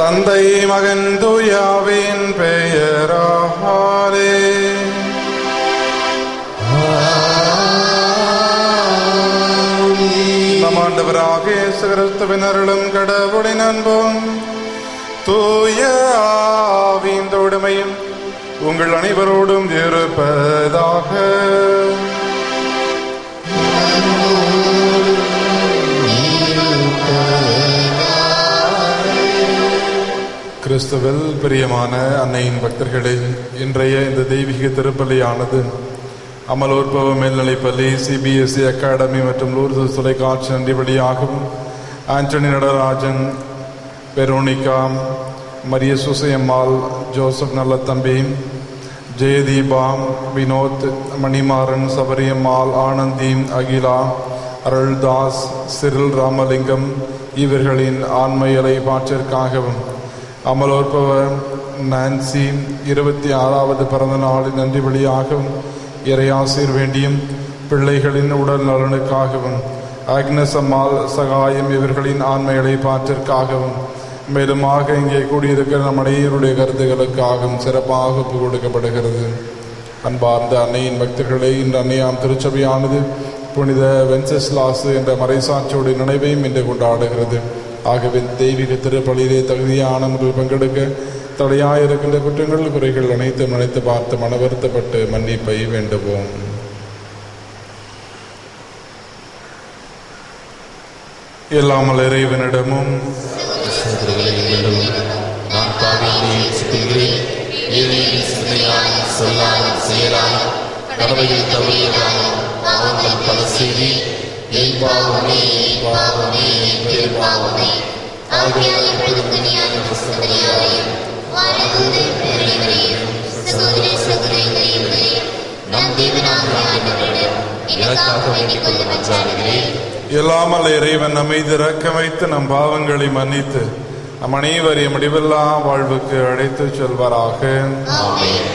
தந்தை மகன் தூயாவின் பெயராலே நம் ஆண்டவராக இயேசு கிறிஸ்துவின் அருளும் கடவுளின் அன்பும் தூய ஆவியின் தோடுமையும் உங்கள் அனைவரோடும் இருப்பதாக கிறிஸ்துவில் பிரியமான அன்னையின் பக்தர்களே இன்றைய இந்த தெய்வீக திருப்பலியானது அமலோற்பவ மேல்நிலைப்பள்ளி சிபிஎஸ்இ அகாடமி மற்றும் லூர்து தொலைக்காட்சி நன்றி வழியாகவும் ஆண்டனி நடராஜன் வெரோனிகா மரிய சுசையம்மாள் ஜோசப் நல்லத்தம்பி ஜெயதீபா வினோத் மணிமாறன் சபரியம்மாள் ஆனந்தி அகிலா அருள்தாஸ் சிறில் ராமலிங்கம் இவர்களின் ஆண்மையலை பாற்றிற்காகவும் அமலோற்பவ நான்சி இருபத்தி ஆறாவது பிறந்த நாளின் நன்றி வழியாகவும் இறையாசிர் வேண்டியும் பிள்ளைகளின் உடல் நலனுக்காகவும் அக்னஸ் அம்மாள் சகாயம் இவர்களின் ஆண்மைகளை பாற்றிற்காகவும் மேலுமாக இங்கே கூடியிருக்கிற நம் அனைவருடைய கருத்துக்களுக்காகவும் சிறப்பாக ஒப்பு கொடுக்கப்படுகிறது அன்பார்ந்த அன்னையின் பக்தர்களே இன்று அன்னையாம் திருச்சபையானது புனித வென்சஸ்லாசு என்ற மறைசாட்சியோட நினைவையும் இன்று கொண்டாடுகிறது ஆகவே தெய்வீக திருப்பலியிலே தகுதியான முறையில் பங்கெடுக்க தடையாயிருக்கின்ற குற்றங்கள் குறைகள் அனைத்தும் நினைத்து பார்த்து மனவருத்தப்பட்டு மன்னிப்பை வேண்டுவோம் இல்லாமல் இறைவனிடமும் சகோதரர்களை எங்களிடம் நான் பாவியை ஏற்றுக்கொள்கிறேன் ஏழையின் சிந்தனையாலும் சொல்லாலும் செயலாலும் கடமைகள் தவறியதாலும் பாவங்கள் பல செய்தி என் பாவமே என் பாவமே என் பேர் பாவமே ஆகையால் எப்பொழுதும் துணியான புஸ்தகங்களையும் வாழ்வதும் பிறரையும் சகோதர சகோதரிகளையும் நம் தேவனாக ஆண்டவரிடம் எனக்காக வேண்டிக் கொள்ள மன்றாடுகிறேன் இல்லாமல் இறைவன் நம்மை திறக்க வைத்து நம் பாவங்களை மன்னித்து நம் அனைவரையும் முடிவில்லா வாழ்வுக்கு அழைத்துச் செல்வாராக ஆமென்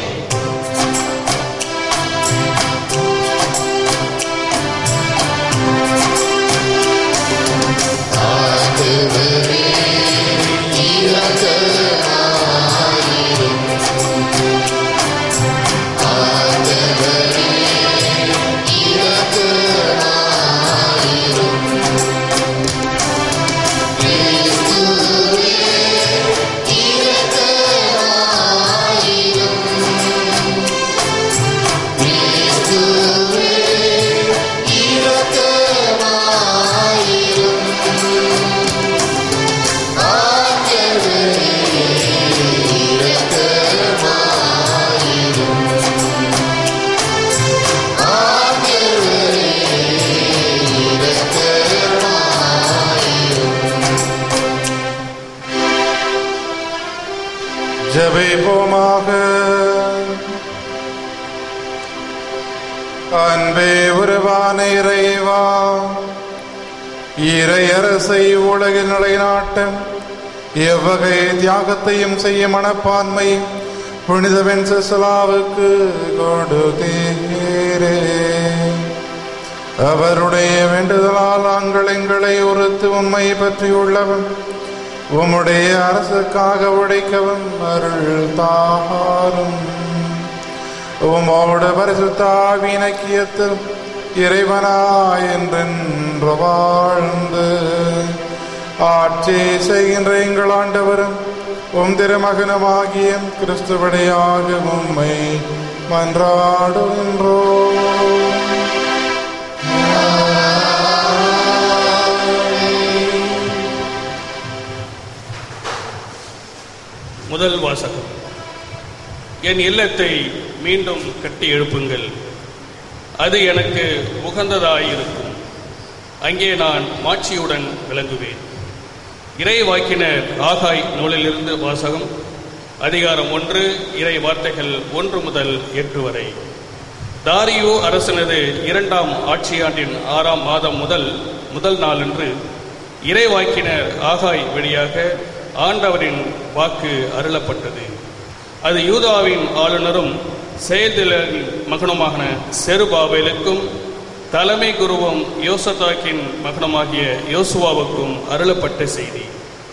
ஜெபிப்போமாக அன்பே உருவான இறைவா இறையரசை உலகில் நிலைநாட்ட எவ்வகை தியாகத்தையும் செய்ய மனப்பான்மை புனித வென்சலாவுக்கு கொடுத்தீரே அவருடைய வேண்டுதலால் நாங்கள் எங்களை ஒருத்து உம்மை பற்றியுள்ளவன் உம்முடைய அரசுக்காக உடைக்கவும் அருள் தாரும் உமோடு பரிசுத்தாவினக்கியத்தில் இறைவனாய் என்றென்று வாழ்ந்து ஆட்சி செய்கின்ற எங்கள் ஆண்டவரும் உம் திருமகனமாகிய கிறிஸ்துவடையாக உம்மை மன்றாடுகின்றோம் முதல் வாசகம் என் இல்லத்தை மீண்டும் கட்டி எழுப்புங்கள் அது எனக்கு உகந்ததாயிருக்கும் அங்கே நான் மாட்சியுடன் விளங்குவேன் இறை வாக்கினர் ஆகாய் நூலிலிருந்து வாசகம் அதிகாரம் ஒன்று இறை வார்த்தைகள் ஒன்று முதல் எட்டு வரை தாரியோ அரசனது இரண்டாம் ஆட்சியாண்டின் ஆறாம் மாதம் முதல் முதல் நாளன்று இறைவாக்கினர் ஆகாய் வழியாக ஆண்டவரின் வாக்கு அருளப்பட்டது அது யூதாவின் ஆளுநரும் செயல்திறனின் மகனுமான செருபாபேலுக்கும் தலைமை குருவும் யோசதாக்கின் மகனுமாகிய யோசுவாவுக்கும் அருளப்பட்ட செய்தி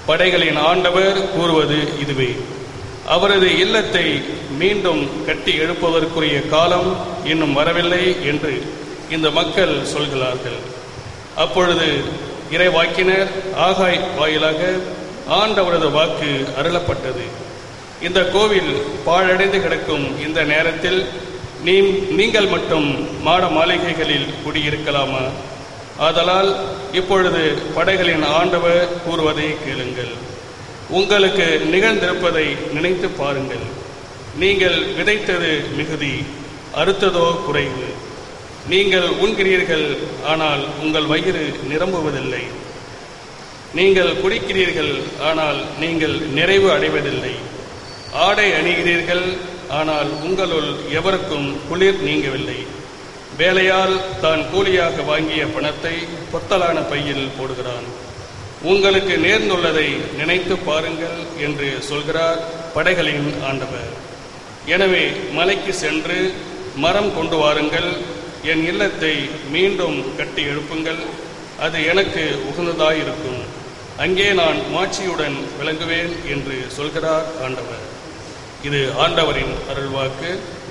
படைகளின் ஆண்டவர் கூறுவது இதுவே அவரது இல்லத்தை மீண்டும் கட்டி எழுப்புவதற்குரிய காலம் இன்னும் வரவில்லை என்று இந்த மக்கள் சொல்கிறார்கள் அப்பொழுது இறைவாக்கினர் ஆகாய் வாயிலாக ஆண்டவரது வாக்கு அருளப்பட்டது இந்த கோவில் பாழடைந்து கிடக்கும் இந்த நேரத்தில் நீ நீங்கள் மட்டும் மாட மாளிகைகளில் குடியிருக்கலாமா ஆதலால் இப்பொழுது படைகளின் ஆண்டவர் கூறுவதை கேளுங்கள் உங்களுக்கு நிகழ்ந்திருப்பதை நினைத்து பாருங்கள் நீங்கள் விதைத்தது மிகுதி அறுத்ததோ குறைவு நீங்கள் உண்கிறீர்கள் ஆனால் உங்கள் வயிறு நிரம்புவதில்லை நீங்கள் குடிக்கிறீர்கள் ஆனால் நீங்கள் நிறைவு அடைவதில்லை ஆடை அணிகிறீர்கள் ஆனால் உங்களுள் எவருக்கும் குளிர் நீங்கவில்லை வேலையால் தான் கூலியாக வாங்கிய பணத்தை பொத்தலான பையில் போடுகிறான் உங்களுக்கு நேர்ந்துள்ளதை நினைத்து பாருங்கள் என்று சொல்கிறார் படைகளின் ஆண்டவர் எனவே மலைக்கு சென்று மரம் கொண்டு வாருங்கள் என் இல்லத்தை மீண்டும் கட்டி எழுப்புங்கள் அது எனக்கு உகந்ததாயிருக்கும் அங்கே நான் மாட்சியுடன் விளங்குவேன் என்று சொல்கிறார் ஆண்டவர் இது ஆண்டவரின் அருள்வாக்கு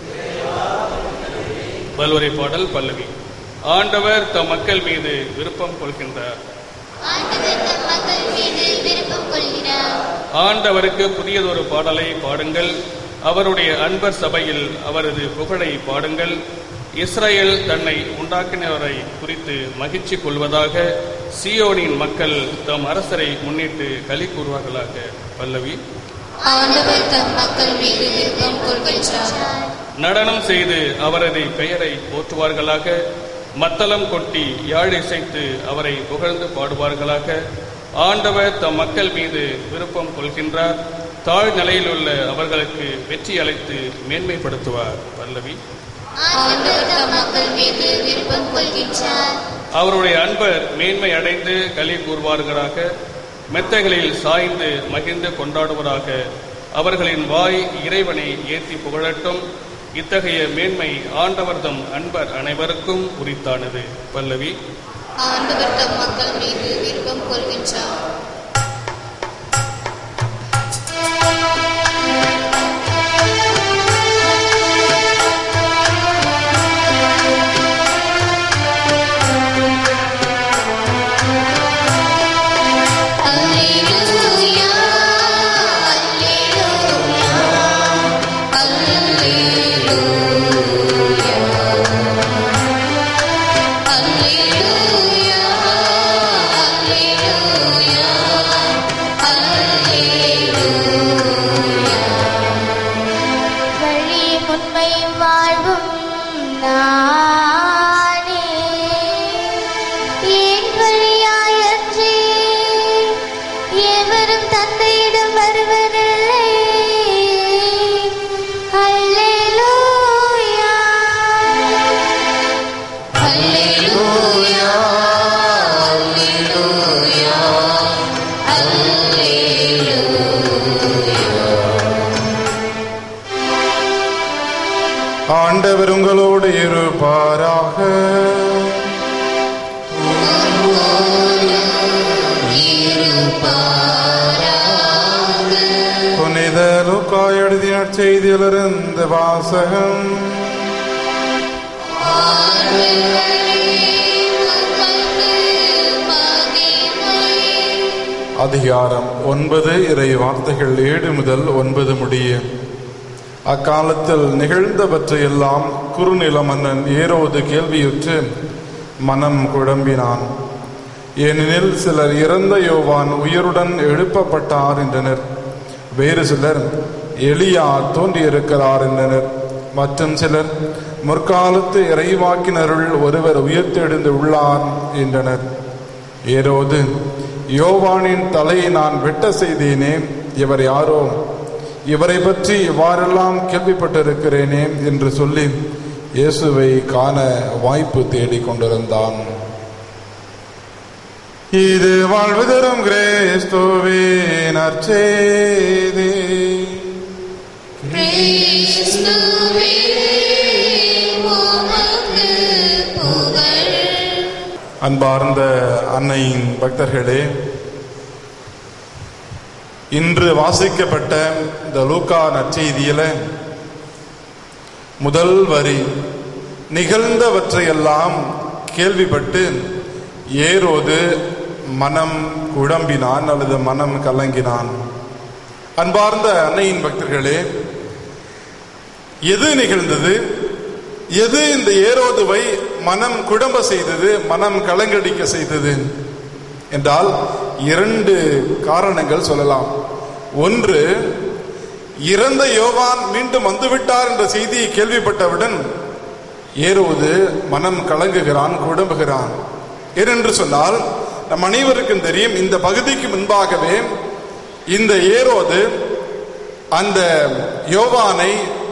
பல்வரை பாடல் பல்லவி ஆண்டவர் தம் மக்கள் மீது விருப்பம் கொள்கின்றார் ஆண்டவர் தம் மக்கள் மீது விருப்பம் கொள்கிறார் ஆண்டவருக்கு புதியதொரு பாடலை பாடுங்கள் அவருடைய அன்பர் சபையில் அவரது புகழை பாடுங்கள் இஸ்ரேல் தன்னை உண்டாக்கினவரை குறித்து மகிழ்ச்சி கொள்வதாக சியோனின் மக்கள் தம் அரசரை முன்னிட்டு களி கூறுவார்களாக பல்லவி ஆண்டவர் தம் மக்கள் மீது விருப்பம் கொள்கின்றார் நடனம் செய்து அவரது பெயரை போற்றுவார்களாக மத்தளம் கொட்டி யாழ் இசைத்து அவரை புகழ்ந்து பாடுவார்களாக ஆண்டவர் தம் மக்கள் மீது விருப்பம் கொள்கின்றார் தாழ் நிலையிலுள்ள அவர்களுக்கு வெற்றி அளித்து மேன்மைப்படுத்துவார் பல்லவி ஆண்டவர் தம் மக்கள் மீது விருப்பம் கொள்கின்றார் அவருடைய அன்பர் மேன்மை அடைந்து களி கூறுவார்களாக மெத்தைகளில் சாய்ந்து மகிழ்ந்து கொண்டாடுவராக அவர்களின் வாய் இறைவனை ஏற்றி புகழட்டும் இத்தகைய மேன்மை ஆண்டவர்தம் அன்பர் அனைவருக்கும் உரித்தானது பல்லவி ஆண்டவர் தம் மக்கள் மீது விருப்பம் கொள்கின்றார் அல்லேலூயா அல்லேலூயா அல்லேலூயா அல்லேலூயா அல்லேலூயா வழியும் உண்மையும் வாழ்வும் நானே என் வழியாயன்றி எவரும் தந்தையிடம் வருவதில்லை அல்லேலூயா அல்லேலூயா அல்லேலூயா ஆண்டவர் உங்களோடு இருப்பாராக புனித லூக்கா எழுதிய செய்தியிலிருந்து வாசகம் அதிகாரம் ஒன்பது இறை வார்த்தைகள் ஏழு முதல் ஒன்பது முடிய அக்காலத்தில் நிகழ்ந்தவற்றையெல்லாம் குறுநில மன்னன் ஏரோது கேள்வியுற்று மனம் குழம்பினான் ஏனெனில் சிலர் இறந்த யோவான் உயிருடன் எழுப்பப்பட்டார் என்றனர் வேறு சிலர் எலியா தோன்றியிருக்கிறார் என்றனர் மற்றும் சிலர் முற்காலத்து இறைவாக்கினருள் ஒருவர் உயிர்த்தெழுந்து உள்ளார் என்றனர் ஏரோது யோவானின் தலையை நான் வெட்ட செய்தேனே இவர் யாரோ இவரை பற்றி இவ்வாறெல்லாம் கேள்விப்பட்டிருக்கிறேனே என்று சொல்லி இயேசுவை காண வாய்ப்பு தேடிக் கொண்டிருந்தான் இது வாழ்வு தரும் கிரேஸ்துவே நற்செய்தி கிறிஸ்துவே உமக்கு புகழ் அன்பார்ந்த அன்னையின் பக்தர்களே இன்று வாசிக்கப்பட்ட இந்த லூக்கா நற்செய்தியில முதல் வரி நிகழ்ந்தவற்றையெல்லாம் கேள்விப்பட்டு ஏரோது மனம் குழம்பினான் அல்லது மனம் கலங்கினான் அன்பார்ந்த அன்னையின் பக்தர்களே எது நிகழ்ந்தது எது இந்த ஏரோதுவை மனம் குழம்ப செய்தது மனம் கலங்கடிக்க செய்தது என்றால் இரண்டு காரணங்கள் சொல்லலாம் ஒன்று இறந்த யோவான் மீண்டும் வந்துவிட்டார் என்ற செய்தியை கேள்விப்பட்டவுடன் ஏறுவது மனம் கலங்குகிறான் குழம்புகிறான் ஏனென்று சொன்னால் நம் அனைவருக்கும் தெரியும் இந்த பகுதிக்கு முன்பாகவே இந்த ஏரோது அந்த யோவானை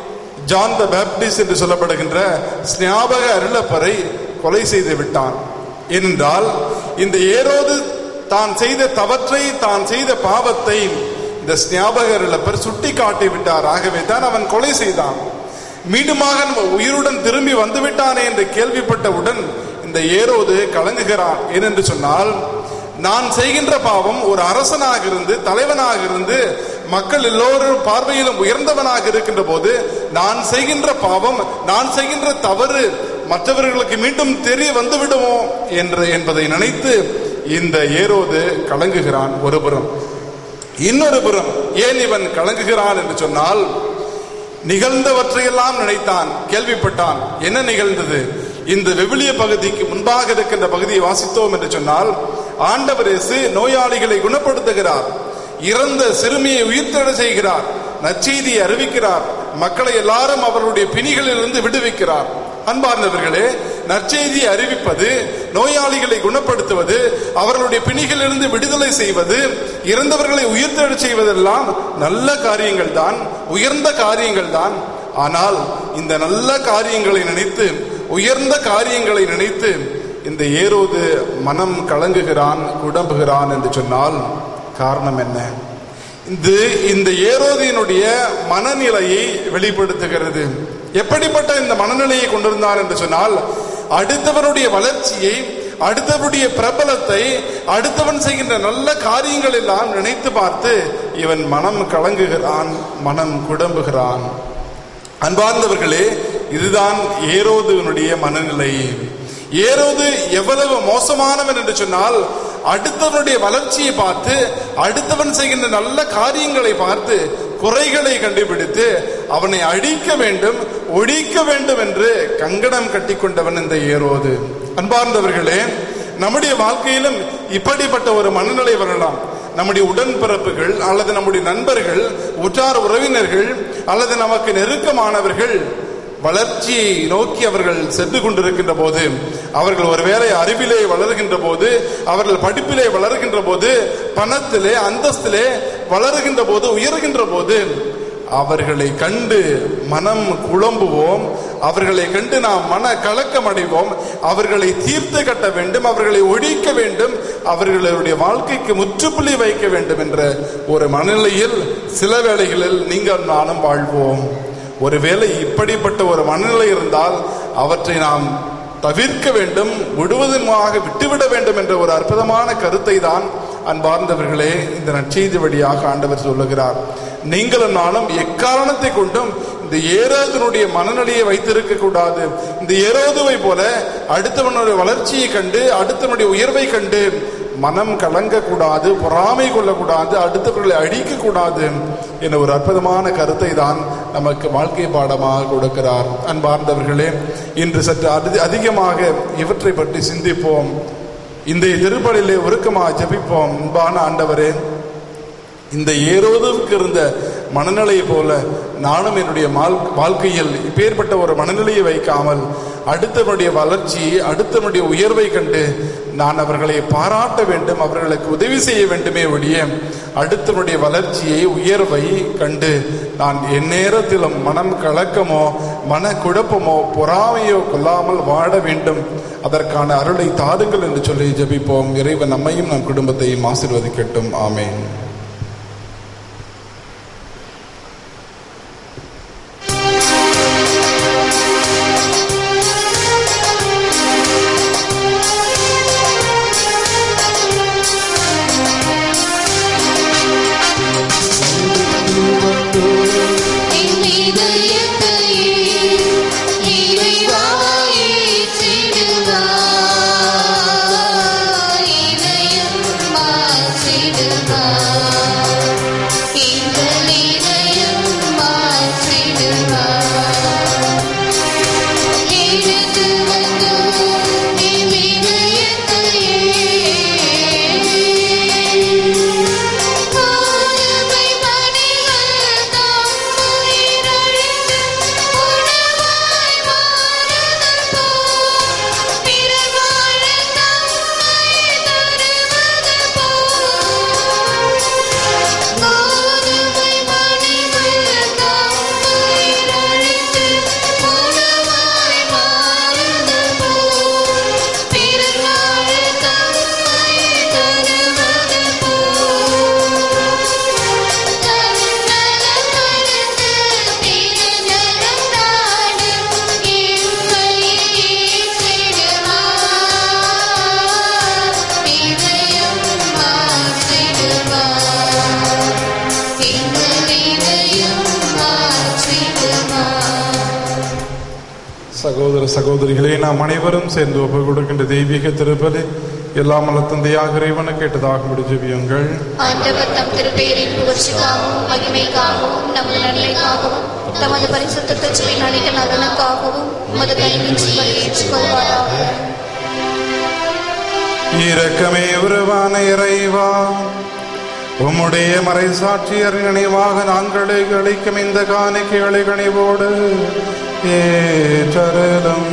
ஜான் த பேப்டிஸ்ட் என்று சொல்லப்படுகின்ற ஸ்ஞாபக அருளப்பரை கொலை செய்து விட்டான் ஏனென்றால் இந்த ஏரோது தான் செய்த தவற்றை தான் செய்த பாவத்தை இந்த ஸ்ஞாபக அருளப்பர் சுட்டி காட்டி விட்டார் ஆகவே தான் அவன் கொலை செய்தான் மீண்டுமாக நம்ம உயிருடன் திரும்பி வந்து விட்டானே என்று கேள்விப்பட்டவுடன் இந்த ஏரோது கலங்குகிறான் ஏனென்று சொன்னால் நான் செய்கின்ற பாவம் ஒரு அரசனாக இருந்து தலைவனாக இருந்து மக்கள் எல்லோரும் பார்வையிலும் உயர்ந்தவனாக இருக்கின்ற போது நான் செய்கின்ற பாவம் நான் செய்கின்ற தவறு மற்றவர்களுக்கு மீண்டும் தெரிய வந்துவிடுமோ என்று என்பதை நினைத்து இந்த ஏரோது கலங்குகிறான் ஒருபுறம் இன்னொரு புறம் ஏன் இவன் கலங்குகிறான் என்று சொன்னால் நிகழ்ந்தவற்றையெல்லாம் நினைத்தான் கேள்விப்பட்டான் என்ன நிகழ்ந்தது இந்த விவிலிய பகுதிக்கு முன்பாக இருக்கின்ற பகுதியை வாசித்தோம் என்று சொன்னால் ஆண்டவர் இயேசு நோயாளிகளை குணப்படுத்துகிறார் இறந்த சிறுமியை உயிர்த்தெழ செய்கிறார் நற்செய்தியை அறிவிக்கிறார் மக்களை எல்லாரும் அவர்களுடைய பிணிகளிலிருந்து விடுவிக்கிறார் அன்பார்ந்தவர்களே நற்செய்தியை அறிவிப்பது நோயாளிகளை குணப்படுத்துவது அவர்களுடைய பிணிகளிலிருந்து விடுதலை செய்வது இறந்தவர்களை உயிர்த்தெழச் செய்வதெல்லாம் நல்ல காரியங்கள் தான் உயர்ந்த காரியங்கள் தான் ஆனால் இந்த நல்ல காரியங்களை நினைத்து உயர்ந்த காரியங்களை நினைத்து இந்த ஏரோது மனம் கலங்குகிறான் குடம்புகிறான் என்று சொன்னால் காரணம் என்ன இது இந்த ஏரோதியினுடைய மனநிலையை வெளிப்படுத்துகிறது எப்படிப்பட்ட இந்த மனநிலையை கொண்டிருந்தார் என்று சொன்னால் அடுத்தவனுடைய வளர்ச்சியை அடுத்தவனுடைய பிரபலத்தை அடுத்தவன் செய்கின்ற நல்ல காரியங்கள் எல்லாம் நினைத்து பார்த்து இவன் மனம் கலங்குகிறான் மனம் குடம்புகிறான் அன்பார்ந்தவர்களே இதுதான் ஏரோதுவனுடைய மனநிலை ஏரோது எவ்வளவு மோசமானவன் என்று சொன்னால் அடுத்தவனுடைய வளர்ச்சியை பார்த்து அடுத்தவன் செய்கின்ற நல்ல காரியங்களை பார்த்து குறைகளை கண்டுபிடித்து அவனை அழிக்க வேண்டும் ஒழிக்க வேண்டும் என்று கங்கணம் கட்டிக்கொண்டவன் இந்த ஏரோது அன்பார்ந்தவர்களே நம்முடைய வாழ்க்கையிலும் இப்படிப்பட்ட ஒரு மனநிலை வரலாம் நம்முடைய உடன்பிறப்புகள் அல்லது நம்முடைய நண்பர்கள் உற்றார் உறவினர்கள் அல்லது நமக்கு நெருக்கமானவர்கள் வளர்ச்சியை நோக்கி அவர்கள் சென்று கொண்டிருக்கின்ற போது அவர்கள் ஒருவேளை அறிவிலே வளர்கின்ற போது அவர்கள் படிப்பிலே வளர்கின்ற போது பணத்திலே அந்தஸ்திலே வளருகின்ற போது உயர்கின்ற போது அவர்களை கண்டு மனம் குழம்புவோம் அவர்களை கண்டு நாம் மன கலக்கம் அடைவோம் அவர்களை தீர்த்து கட்ட வேண்டும் அவர்களை ஒழிக்க வேண்டும் அவர்களுடைய வாழ்க்கைக்கு முற்றுப்புள்ளி வைக்க வேண்டும் என்ற ஒரு மனநிலையில் சில வேளைகளில் நீங்கள் நானும் வாழ்வோம் ஒருவேளை இப்படிப்பட்ட ஒரு மனநிலை இருந்தால் அவற்றை நாம் தவிர்க்க வேண்டும் முழுவதுமாக விட்டுவிட வேண்டும் என்ற ஒரு அற்புதமான கருத்தை தான் அன்பார்ந்தவர்களே இந்த நற்செய்தி வழியாக ஆண்டவர் சொல்லுகிறார் நீங்களும் நானும் எக்காரணத்தை கொண்டும் இந்த ஏரோதனுடைய மனநிலையை வைத்திருக்க கூடாது இந்த ஏரோதுவை போல அடுத்தவனுடைய வளர்ச்சியை கண்டு அடுத்தவனுடைய உயர்வை கண்டு மனம் கலங்கக்கூடாது பொறாமை கொள்ளக்கூடாது அடுத்தவர்களை அழிக்க கூடாது என்ற ஒரு அற்புதமான கருத்தை தான் நமக்கு வாழ்க்கை பாடமாக கொடுக்கிறார் அன்பார்ந்தவர்களே இன்று சற்று அதி- அதிகமாக இவற்றை பற்றி சிந்திப்போம் இந்த திருப்பலிலே ஒருக்கமாக ஜெபிப்போம் அன்பான ஆண்டவரே இந்த ஏரோதுவுக்கு இருந்த மனநிலையை போல நானும் என்னுடைய மால்- வாழ்க்கையில் இப்பேற்பட்ட ஒரு மனநிலையை வைக்காமல் அடுத்தவனுடைய வளர்ச்சி அடுத்தவனுடைய உயர்வை கண்டு நான் அவர்களை பாராட்ட வேண்டும் அவர்களுக்கு உதவி செய்ய வேண்டுமே ஒழிய அடுத்தவனுடைய வளர்ச்சியை உயர்வை கண்டு நான் எந்நேரத்திலும் மனம் கலக்கமோ மன குழப்பமோ பொறாமையோ கொள்ளாமல் வாழ வேண்டும் அதற்கான அருளை தாருங்கள் என்று சொல்லி ஜெபிப்போம் இறைவன் நம்மையும் நம் குடும்பத்தையும் ஆசீர்வதிக்கட்டும் ஆமென் ஆ சகோதர சகோதரிகளே நாம் அனைவரும் சேர்ந்து ஒப்பு கொடுக்கின்ற தெய்வீக திருப்பதி எல்லாம் வல்ல தந்தையாக இறைவனை கேட்டதாக முடிஜெபியுங்கள் ஆண்டவர் தம் திருப்பெயரின் புகழ்ச்சிக்காகவும் மகிமைக்காகவும் நமது நன்மைக்காகவும் தமது பரிசுத்த திருச்சியின் அனைத்து நலனுக்காகவும் உமது கைவின்றி ஏற்றுக்கொள்வாராக இரக்கமே உருவான இறைவா உம்முடைய மறைசாட்சியர் நினைவாக நாங்களே அளிக்கும் இந்த காணிக்கைகளை கனிவோடு ஏற்றருளும்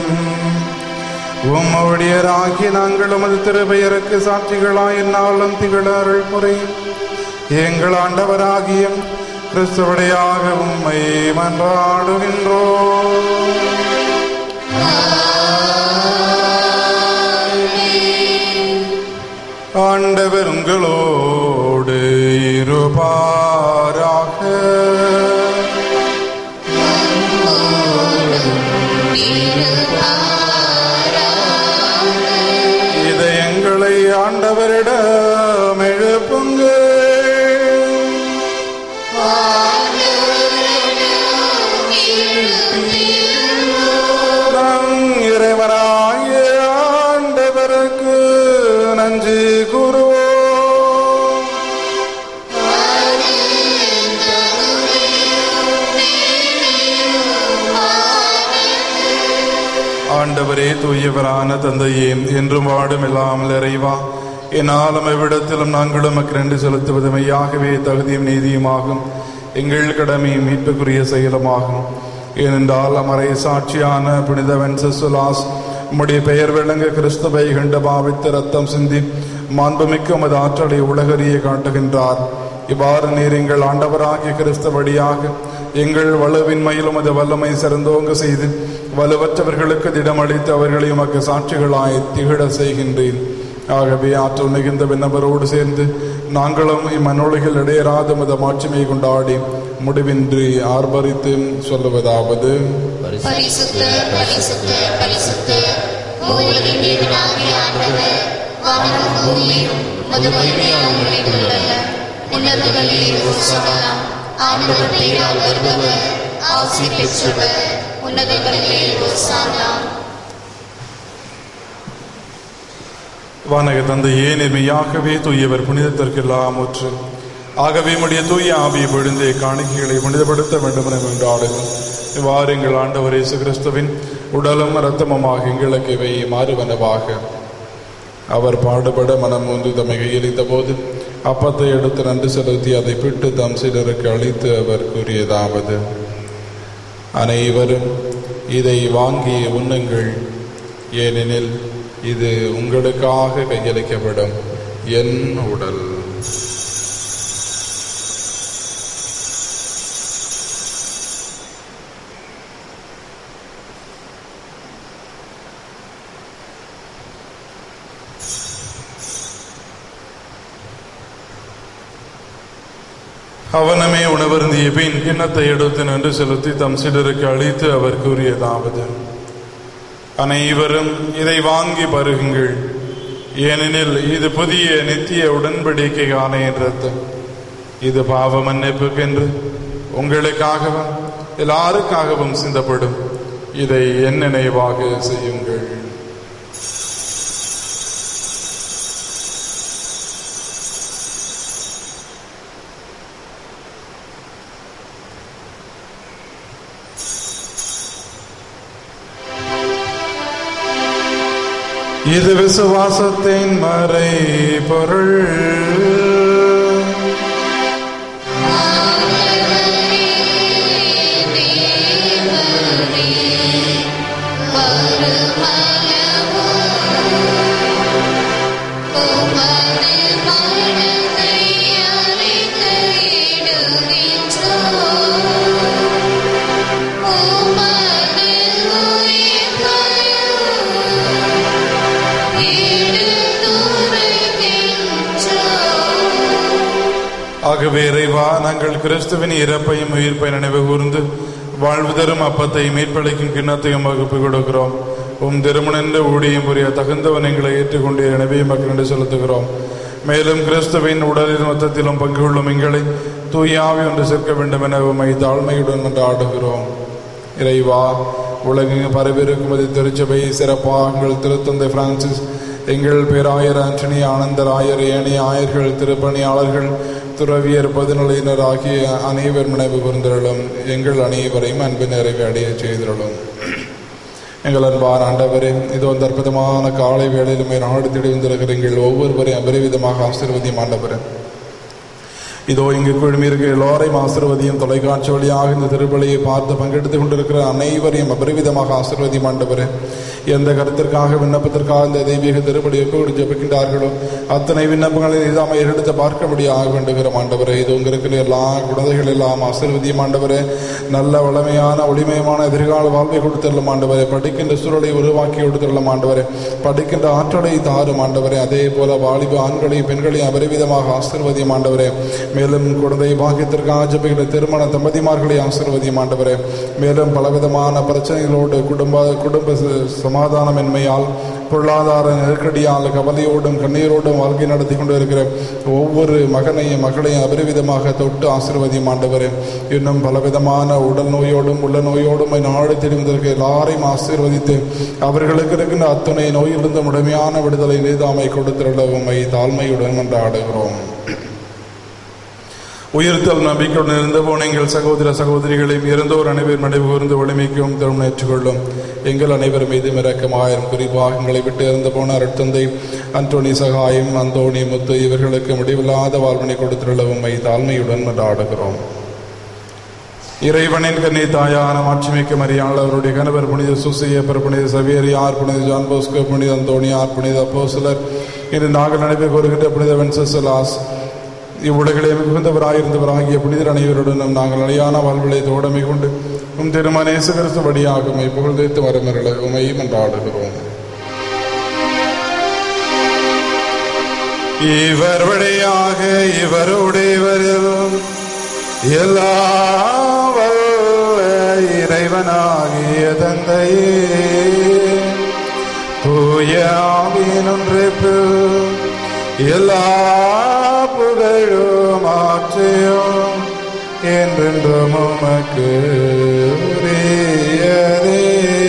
உம்முடையராகி நாங்கள் உமது திருப்பெயருக்கு சாட்சிகளாய் என்னாலும் திகழ அருள் புரியும் எங்கள் ஆண்டவராகிய கிறிஸ்துவடையாக உம்மை மன்றாடுகின்றோம் ஆண்டவர் உங்களோடு இருப்பாராக இதயங்களை ஆண்டவரிடம் எழுப்புங்கள் நம் இறைவனாகிய ஆண்டவருக்கு நன்றி கூறுவோம் ஆண்டவரே தூயவரான தந்தையே என்றும் வாடும் இல்லாமல் இறைவா என்னாலும் எவ்விடத்திலும் நாங்களும் உமக்கு நன்றி செலுத்துவது மெய்யாகவே தகுதியும் நீதியுமாகும் எங்கள் கடமை மீட்புக்குரிய செயலுமாகும் ஏனென்றால் அமரை சாட்சியான புனித வென்சசுலாஸ் உம்முடைய பெயர் விளங்க கிறிஸ்துவை கண்டு பாவித்து ரத்தம் சிந்தி மாண்புமிக்க உமது ஆற்றலை உலகறிய காட்டுகின்றார் இவ்வாறு நீர் எங்கள் ஆண்டவராகிய கிறிஸ்து வழியாக எங்கள் வலுவின்மையில் உமது வல்லமை சிறந்தோங்க செய்து வலுவற்றவர்களுக்கு திடமளித்து அவர்களை உமக்கு சாட்சிகளாய் திகழ செய்கின்றேன் ஆகவே ஆற்றல் மிகுந்த விண்ணவரோடு சேர்ந்து நாங்களும் இம்மனுலகில் இடையராத மத மாட்சிமை கொண்டாடி முடிவின்றி ஆர்ப்பரித்து சொல்லுவதாவது பரிசுத்த பரிசுத்த பரிசுத்த உலகின் தேவனாகிய ஆண்டவர் வானம் பூமியும் மது மகிமையால் நிறைந்துள்ளன உன்னதங்களிலே உற்சாகனா ஆண்டவர் பெயரால் வருபவர் ஆசி பெற்றவர் உன்னதங்களிலே உற்சாகனா வானக தந்தையே நேர்மையாகவே தூயவர் புனிதத்திற்கெல்லாம் முற்று ஆகவே உம்முடைய தூய ஆவியை பொழுந்தே காணிக்கைகளை புனிதப்படுத்த வேண்டும் என கொண்டாடுகிறோம் இவ்வாறு எங்கள் ஆண்டவர் இயேசு கிறிஸ்துவின் உடலும் இரத்தமுமாக எங்களுக்கு இவை மாறுவனவாக அவர் பாடுபட மனம் ஒன்று தம்மை கையளித்த போது அப்பத்தை எடுத்து நன்றி செலுத்தி அதை பிட்டு தம் சிலருக்கு அளித்து அவர் கூறியதாவது அனைவரும் இதை வாங்கி உண்ணுங்கள் ஏனெனில் இது உங்களுக்காக கையளிக்கப்படும் என் உடல் அவனமே உணவருந்திய பின் கிண்ணத்தை எடுத்து நின்று செலுத்தி தம் சிலருக்கு அளித்து அவர் கூறியதாவது அனைவரும் இதை வாங்கி பருகுங்கள் ஏனெனில் இது புதிய நித்திய உடன்படிக்கைக்கான என் ரத்தம் இது பாவ மன்னிப்புக்கென்று உங்களுக்காகவும் எல்லாருக்காகவும் சிந்தப்படும் இதை என் நினைவாக செய்யுங்கள் இது விசுவாசத்தின் மறை பொருள் ஆகவே இறைவா நாங்கள் கிறிஸ்துவின் இறப்பையும் உயிர்ப்பை நினைவு கூர்ந்து வாழ்வு தரும் அப்பத்தை மீட்பளிக்கும் கிண்ணத்தையும் வகுப்பு கொடுக்கிறோம் உம் திருமணன்ற ஊழியம் புரிய தகுந்தவன் எங்களை ஏற்றுக்கொண்டே எனவே மக்கள் என்று செலுத்துகிறோம் மேலும் கிறிஸ்துவின் உடலின் மொத்தத்திலும் பங்கு கொள்ளும் எங்களை தூயாவி ஒன்று சேர்க்க வேண்டும் என உம்மை தாழ்மையுடன் ஆடுகிறோம் இறைவா உலகெங்கும் பரவிருக்கும் அது திருச்சபை சிறப்பாக எங்கள் திருத்தந்தை பிரான்சிஸ் எங்கள் பேராயர் ஆண்டனி ஆனந்தராயர் ஏனைய ஆயர்கள் திருப்பணியாளர்கள் துறவியர் பொதுநிலையினர் ஆகிய அனைவர் நினைவு கூர்ந்தருளும் எங்கள் அனைவரையும் அன்பு நிறைவு அடைய செய்திருளும் எங்கள் அன்பான ஆண்டவரே இது வந்து அற்புதமான காலை வேளையிலுமே நாடு தேடி வந்திருக்கிற எங்கள் ஒவ்வொருவரையும் அபரிவிதமாக ஆசீர்வதியும் ஆண்டவரே இதோ இங்கு குழுமியிருக்கிற எல்லோரையும் ஆசிர்வதியும் தொலைக்காட்சி வழியாக இந்த திருப்பலியை பார்த்து பங்கெடுத்துக் கொண்டிருக்கிற அனைவரையும் அபரிவிதமாக ஆசிர்வதியும் ஆண்டவரே எந்த கருத்திற்காக விண்ணப்பத்திற்காக இந்த தெய்வீக திருப்பலி எப்படி ஜெபிக்கின்றார்களோ அத்தனை விண்ணப்பங்களை இதாம எடுத்து பார்க்கும்படியாக வேண்டுகிற ஆண்டவரே இது உங்க இருக்கிற எல்லா குழந்தைகள் எல்லாம் ஆசிர்வதியும் ஆண்டவரே நல்ல வளமையான ஒளிமயமான எதிர்கால வாழ்வை கொடுத்துடலாம் ஆண்டவரே படிக்கின்ற சூழலை உருவாக்கி கொடுத்துடலாம் ஆண்டவரே படிக்கின்ற ஆற்றலை தாரும் ஆண்டவரே அதே போல வாலிப ஆண்களையும் பெண்களையும் அபரிவிதமாக ஆசிர்வதியும் ஆண்டவரே மேலும் குழந்தை பாக்கியத்திற்காக ஜபிக்கிற திருமண தம்பதிமார்களை ஆசிர்வதியும் ஆண்டவரே மேலும் பலவிதமான பிரச்சனைகளோடு குடும்ப குடும்ப ச- சமாதானமின்மையால் பொருளாதார நெருக்கடியால் கவலையோடும் கண்ணீரோடும் வாழ்க்கை நடத்தி கொண்டு இருக்கிற ஒவ்வொரு மகனையும் மகளையும் அபரிவிதமாக தொட்டு ஆசீர்வதியும் ஆண்டவரே இன்னும் பலவிதமான உடல் நோயோடும் உள்ள நோயோடும் நாடு தெரிவதற்கு எல்லாரையும் ஆசீர்வதித்து அவர்களுக்கு இருக்கின்ற அத்துணை நோயிலிருந்து முழுமையான விடுதலை நீதாமை கொடுத்திருந்த உண்மை தாழ்மையுடன் கொண்டாடுகிறோம் உயிர்த்தல் நம்பிக்கையுடன் இருந்த போன எங்கள் சகோதர சகோதரிகளையும் இறந்தோர் அனைவர் மனைவி கூர்ந்து வலிமைக்கும் திருமணம் ஏற்றுக்கொள்ளும் எங்கள் அனைவர் மீது இறக்கமாயிரம் குறிப்பாக எங்களை விட்டு இறந்து போன அருட்தந்தை அந்தோணி சகாயம் அந்தோணி முத்து இவர்களுக்கு முடிவில்லாத வாழ்வினை கொடுத்துள்ள உண்மை தாழ்மையுடன் கொண்டாடுகிறோம் இறைவனின் கண்ணி தாயான மாட்சிமிக்க மரியாள் அவருடைய கணவர் புனித சுசியப்பர் புனித சவேரியார் புனித ஜான் போஸ்கோ புனித அந்தோணியார் புனித அப்போஸ்தலர் இன்று நாங்கள் நடைபெற வருகின்ற புனித வென்சலாஸ் இவ்வுலகிலே மிகுந்தவராயிருந்தவராகிய புனிதர் அனைவருடனும் நாங்கள் நிலையான வாழ்விலை தோடமை கொண்டு உம் திருமணேச கிறிஸ்து வழியாக உமை புகழ்ந்தேத்து வரமருள உமையும் என்றாடுகிறோம் இவர் வழியாக இவருடையவரில் எல்லா வல்ல இறைவனாகிய தந்தையே தூய ஆவியின் ஒன்றிப்பு எல்லா புகழும் ஆட்சியும் என்றென்றும் உமக்கு உரியதே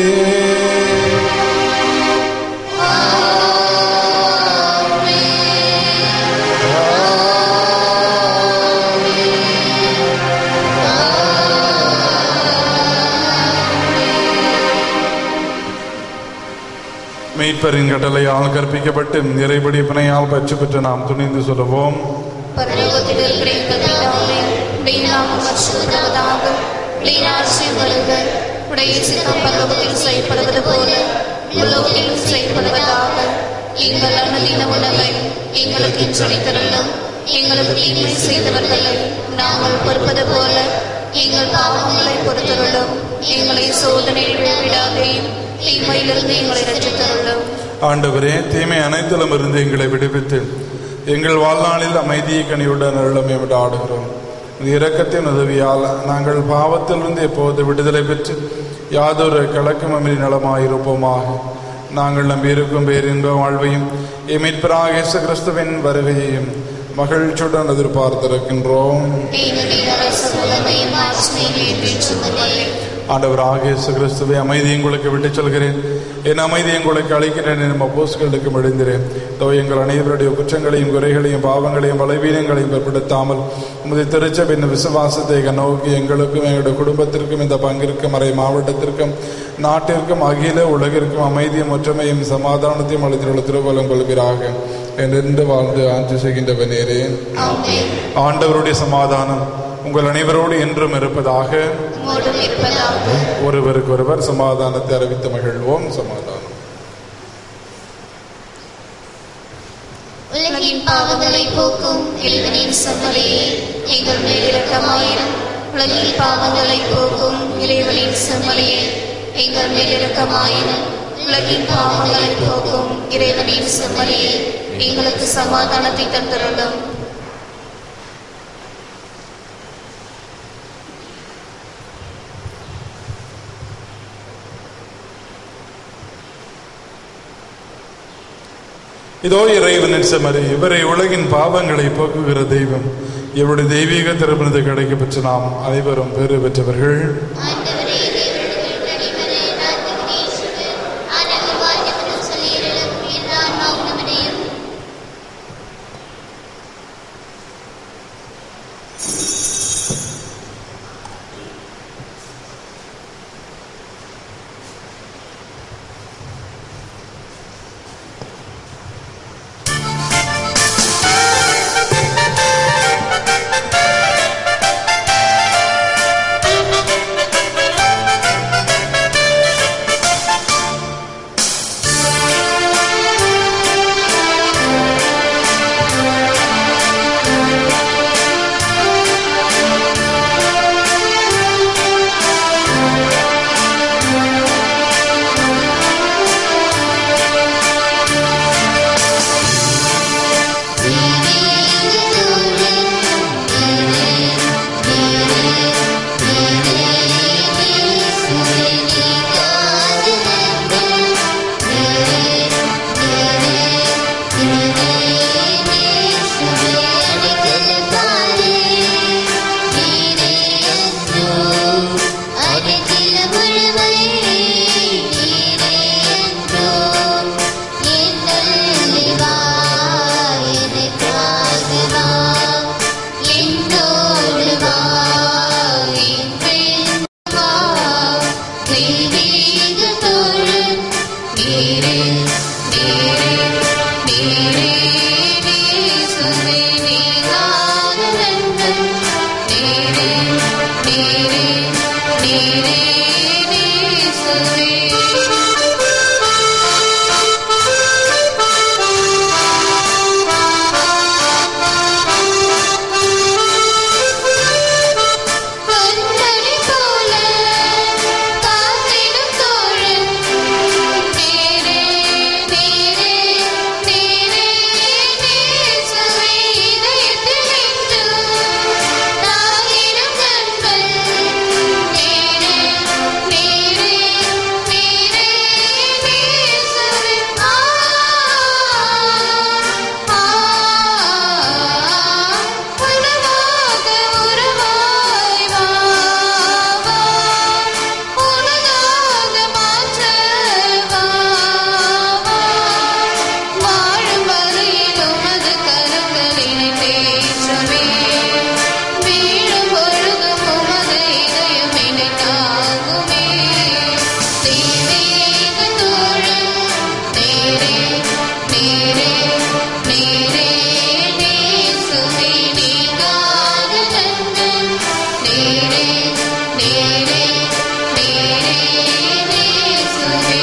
மீட்பரின் கட்டளையால் கற்பிக்கப்பட்டு இறைபடி பிணையால் பற்று பெற்று நாம் துணிந்து சொல்லுவோம் பரலோகத்தில் இருக்கிற எங்கள் பிதாவே உடைய நாமம் பரிசுத்தப்படுவதாக உடைய ராஜ்யம் வருக உடைய சித்தம் பரலோகத்தில் செய்யப்படுவது போல உலோகத்திலும் செய்யப்படுவதாக எங்கள் அனுதின உணவை எங்களுக்கு இன்றளித்தருளும் எங்களுக்கு தீமை செய்தவர்களை நாங்கள் பொறுப்பது போல எங்கள் பாவங்களை பொறுத்தருளும் எங்களை சோதனையில் விடாதையும் தீமையிலிருந்து எங்களை ரட்சித்தருளும் ஆண்டவரே தீமை அனைத்திலும் இருந்து எங்களை விடுவித்து எங்கள் வாழ்நாளில் அமைதியை கனியுடன் அருளம் என்று ஆடுகிறோம் இந்த இரக்கத்தின் உதவியால் நாங்கள் பாவத்திலிருந்து எப்போது விடுதலை பெற்று யாதொரு கலக்கமின்றி நலமாயிருப்போமாக நாங்கள் நம்பியிருக்கும் பேரின்ப வாழ்வையும் எமிட்பராக இயேசு கிறிஸ்துவின் வருகையையும் மகிழ்ச்சியுடன் எதிர்பார்த்திருக்கின்றோம் என்னுடைய அரசு உலகையும் ஆட்சியை என்றும் இல்லை ஆண்டவராக இயேசு கிறிஸ்துவை அமைதி உங்களுக்கு விட்டுச் சொல்கிறேன் என் அமைதி உங்களுக்கு அளிக்கிறேன் என் அப்போஸ்களுக்கு எழுந்திரேன் தோ எங்கள் அனைவருடைய குற்றங்களையும் குறைகளையும் பாவங்களையும் பலவீனங்களையும் பிற்படுத்தாமல் உமது திருச்சபின் விசுவாசத்தை நோக்கி எங்களுக்கும் எங்களுடைய குடும்பத்திற்கும் இந்த பங்கிற்கும் மறை மாவட்டத்திற்கும் நாட்டிற்கும் அகில உலகிற்கும் அமைதியும் ஒற்றுமையும் சமாதானத்தையும் அளித்துள்ள திருவலம் கொள்கிறாக என்று வாழ்ந்து ஆட்சி செய்கின்றவ நேரே ஆமென் ஆண்டவருடைய சமாதானம் உங்கள் அனைவரோடு என்றும் இருப்பதாக உம்மோடும் இருப்பதாக ஒருவருக்கு ஒருவர் சமாதானத்தை அறிவித்து மகிழ்வோம் சமாதானம் உலகின் பாவங்களை போக்கும் இறைவனின் செம்மறியே எங்கள் மேல் இரக்கமாயிரும் உலகின் பாவங்களை போக்கும் இறைவனின் செம்மறியே எங்கள் மேல் இரக்கமாயிரும் உலகின் பாவங்களை போக்கும் இறைவனின் செம்மறியே எங்களுக்கு சமாதானத்தை தந்துள்ளோம் இதோ இறைவனின் செமரி இவரை உலகின் பாவங்களை போக்குகிற தெய்வம் இவருடைய தெய்வீக திருமணத்தை கிடைக்க பெற்று நாம் அனைவரும் பெறு பெற்றவர்கள் ஆண்டவரே தேவனுடைய கனிவரே தெய்வீக தோழன் நீரே நீரே நீரே நேசுவே நீங்காத நண்பன் நீரே நீரே நீரே நேசுவே கண்மணி போல காத்திடும் தோழன் நீரே நீரே நீரே நேசுவே இதயத்தில் என்றும் நாயிரம் நண்பன் நீரே நீரே நீரே நேசுவே ஆ ஆ உனவாக உறவாய் வா வா உனதாக மாற்ற வா வா வாழும் வரையில் உமது கரங்களினை தேற்றுமே வீழும் பொழுதும் உமது இதயம் என்னை தாங்குமே தெய்வீக தோழன் நீரே நீரே நீரே நேசுவே நீங்காத நண்பன் நீரே நீரே நீரே நேசுவே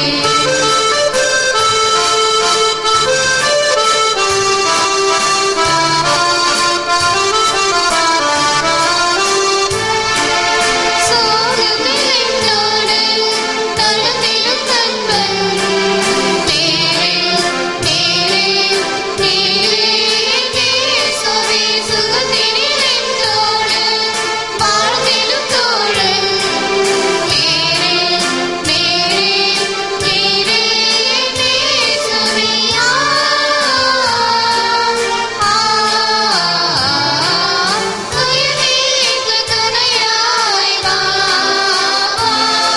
சோகத்தில் என்னோடு நலத்திலும் நண்பன் நீரே நீரே நீரே நேசுவே சுகத்தினில் என்னோடு வாழ்ந்திடும் தோழன் நீரே நீரே நீரே நேசுவே ஆ உயிர்நீக்க துணையாய் வா வா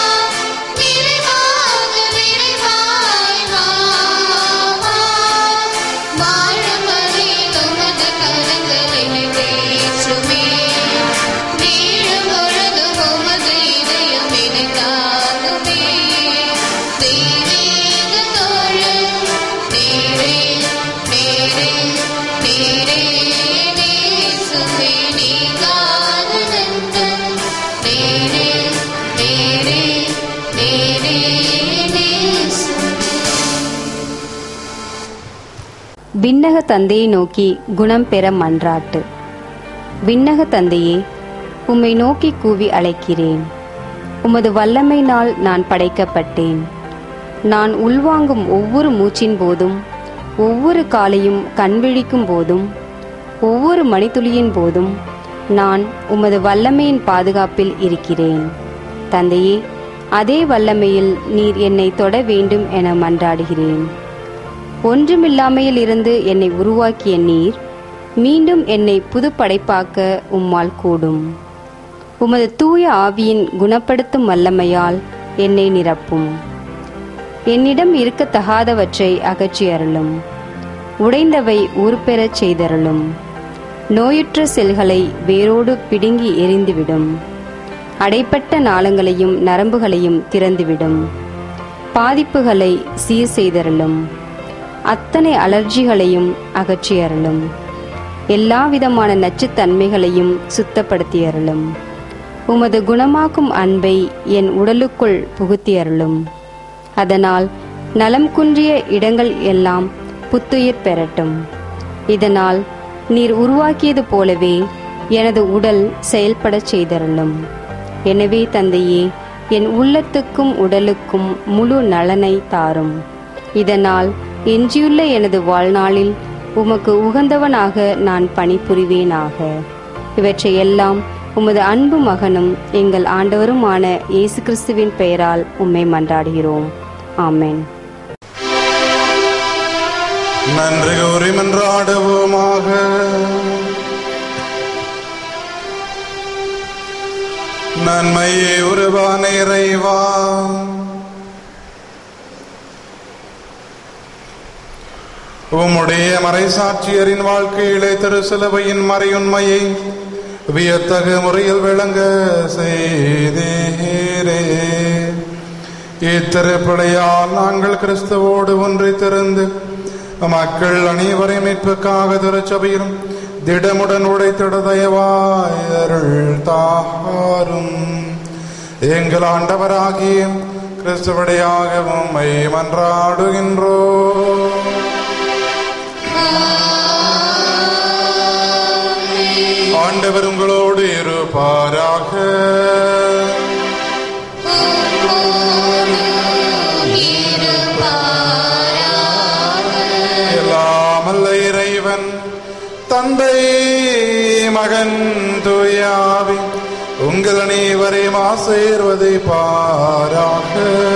விரைவாக விரைவாய் வா வா வாழும் வரையில் உமது கரங்களினை தேற்றுமே வீழும் பொழுதும் உமது இதயம் என்னை தாங்குமே தெய்வீக தோழன் நீரே நீரே நீரே நேசுவே நீங்காத நண்பன் நீரே நீரே நீரே நேசுவே விண்ணக தந்தையை நோக்கி குணம் பெற மன்றாட்டு விண்ணக தந்தையே உம்மை நோக்கி கூவி அழைக்கிறேன் உமது வல்லமையினால் நான் படைக்கப்பட்டேன் நான் உள்வாங்கும் ஒவ்வொரு மூச்சின் போதும் ஒவ்வொரு காலையும் கண்விழிக்கும் போதும் ஒவ்வொரு மணித்துளியின் போதும் நான் உமது வல்லமையின் பாதுகாப்பில் இருக்கிறேன் தந்தையே அதே வல்லமையில் நீர் என்னை தொட வேண்டும் என மன்றாடுகிறேன் ஒன்றுமில்லாமையில் இருந்து என்னை உருவாக்கிய நீர் மீண்டும் என்னை புதுப்படைப்பாக்க உம்மால் கூடும் உமது தூய ஆவியின் குணப்படுத்தும் வல்லமையால் என்னை நிரப்பும் என்னிடம் இருக்கத்தகாதவற்றை அகற்றி அருளும் உடைந்தவை உருப்பெறச் செய்தருளும் நோயுற்ற செல்களை வேரோடு பிடுங்கி எரிந்துவிடும் அடைப்பட்ட நாளங்களையும் நரம்புகளையும் திறந்துவிடும் பாதிப்புகளை சீர் செய்தருளும் அத்தனை அலர்ஜிகளையும் அகற்றி அருளும் எல்லா விதமான நச்சுத்தன்மைகளையும் சுத்தப்படுத்தி அருளும் உமது குணமாக்கும் அன்பை என் உடலுக்குள் புகுத்தி அருளும் அதனால் நலம் குன்றிய இடங்கள் எல்லாம் புத்துயிர் பெறட்டும் இதனால் நீர் உருவாக்கியது போலவே எனது உடல் செயல்படச் செய்தருளும் எனவே தந்தையே என் உள்ளத்துக்கும் உடலுக்கும் முழு நலனை தாரும் இதனால் எஞ்சியுள்ள எனது வாழ்நாளில் உமக்கு உகந்தவனாக நான் பணிபுரிவேனாக இவற்றையெல்லாம் உமது அன்பு மகனும் எங்கள் ஆண்டவருமான இயேசு கிறிஸ்துவின் பெயரால் உம்மை மன்றாடுகிறோம் ஆமென் நன்றி கூறி மன்றாடுவோமாக நன்மையே உருவான இறைவா உம்முடைய மறைசாட்சியரின் வாழ்க்கையிலே திருசிலுவையின் மறையுண்மையை வியத்தகு முறையில் விளங்க செய்தீரே இத்திருப்படையால் நாங்கள் கிறிஸ்துவோடு ஒன்றை திறந்து மக்கள் அனைவரை மீட்புக்காக திருச்சபையிலும் திடமுடன் உடைத்திட தயவாய் அருள் தாரும் எங்கள் ஆண்டவராகிய கிறிஸ்துவடையாக உம்மை மன்றாடுகின்றோ ஆண்டவர் உங்களோடு இருப்பாராக எல்லாமல்ல இறைவன் தந்தை மகன் தூயாவி உங்கள் அனைவரையும் ஆசீர்வதை பாராக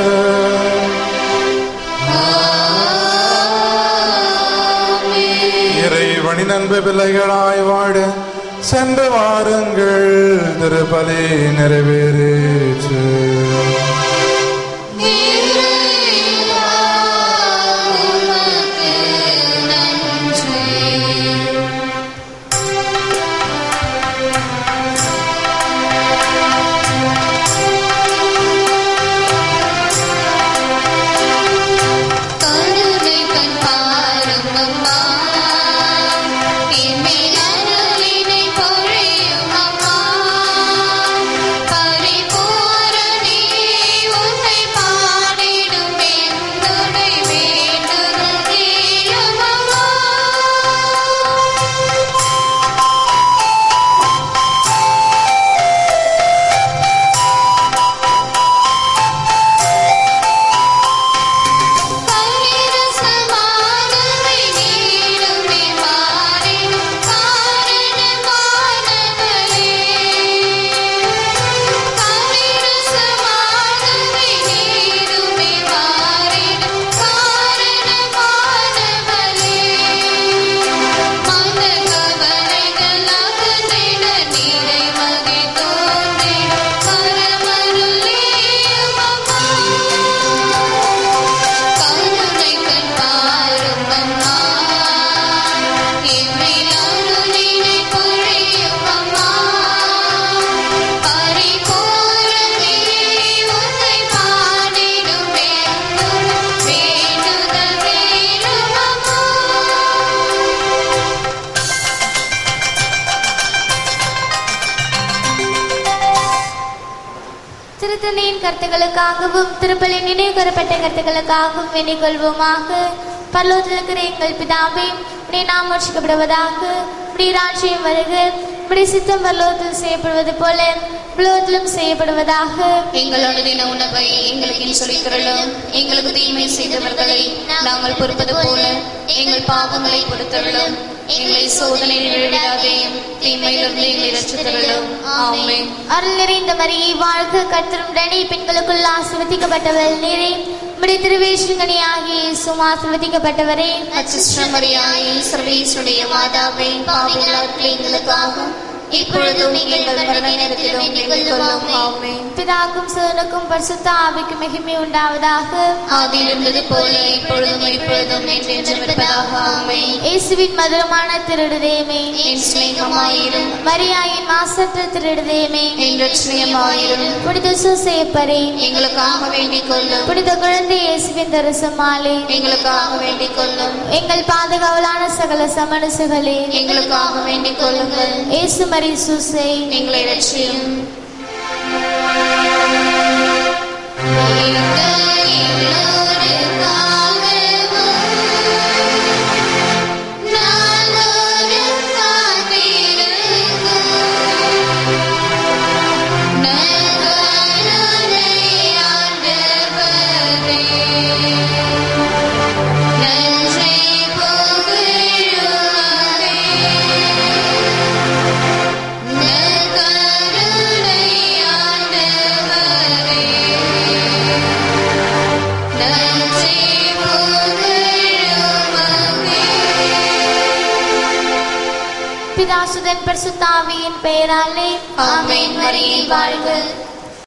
இறைவனின் அன்பு பிள்ளைகளாய் வாழ சென்று வாருங்கள் திருப்பலி நிறைவேறேற்று கருணை கண் பாரும் அம்மா என்மேல் அருளினை பொழியும் அம்மா பரிபூரணி உன்னை பாடிடும் என்னுடைய வேண்டுதல் கேளும் அம்மா கலிரசமானவை நீடுமே மாறிடும் காரணமானவளே கலிரசமானவை நீடுமே மாறிடும் காரணமானவளே மன கவலைகள் அகன்றிட நிறைமதி தோன்றிட பரமருளேயும் அம்மா கருணை கண் பாரும் அம்மா எம்மில் அருளினை பொழியும் அம்மா பரிபூரணி உன்னை பாடிடும் என்னுடன் வேண்டுதல் வேணும் அம்மா திருத்தந்தையின் கருத்துக்களுக்காகவும் திருப்பலி நினைவு கூறப்பட்ட கருத்துக்களுக்காகவும் வேண்டிக் கொள்வோமாக பரலோகத்தில் இருக்கிற எங்கள் பிதாவே உடைய நாம் ரட்சிக்கப்படுவதாக உடைய ராஜ்யம் வருக உடைய சித்தம் பரலோகத்தில் செய்யப்படுவது போல உலகத்திலும் செய்யப்படுவதாக எங்களோட தின உணவை எங்களுக்கு சொல்லித் தரலும் எங்களுக்கு தீமை செய்தவர்களை நாங்கள் பொறுப்பது போல எங்கள் பாவங்களை பொறுத்தருளும் எங்களை சோதனையில் விழுவிடாதையும் தீமையிலிருந்து எங்களை ரட்சித்தருளும் ஆமென் அருள் நிறைந்த மரியை வாழ்க கர்த்தருடனே பெண்களுக்குள் ஆசிர்வதிக்கப்பட்டவள் நீரே உடைய திருவேஷங்கனி ஆகிய சும்மா ஆசிர்வதிக்கப்பட்டவரே அச்சிஷ்டமரியாயே சர்வேசுடைய மாதாவே பாவிகளாக்கள் எங்களுக்காகும் இப்பொழுதும் எங்கள் மரண நேரத்திலும் வேண்டிக் கொள்ளும் ஆமென் பிதாக்கும் சோனுக்கும் பரிசுத்த ஆவிக்கும் மகிமை உண்டாவதாக ஆதியில் இருந்தது போல இப்பொழுதும் இப்பொழுதும் என்றென்றும் இருப்பதாக ஆமென் இயேசுவின் மதுரமான திருடுதேமே என் சிநேகமாயிரும் மரியாயின் மாசற்ற திருடுதேமே என் ரட்சணியமாயிரும் புனித சூசையப்பரே எங்களுக்காக வேண்டிக் கொள்ளும் புனித குழந்தை இயேசுவின் தரிசமாலே எங்களுக்காக வேண்டிக் கொள்ளும் எங்கள் பாதுகாவலான சகல சமணசுகளே எங்களுக்காக வேண்டிக் கொள்ளுங்கள் இயேசு மரி சூசை எங்களை ரட்சியும் நன்றி புகழுமதே நற்கருணை ஆண்டவரே நன்றி புகழுமதே பிதாசுதன் பரிசுத்தாவியின் பெயராலே ஆமென் மரியே வாழ்க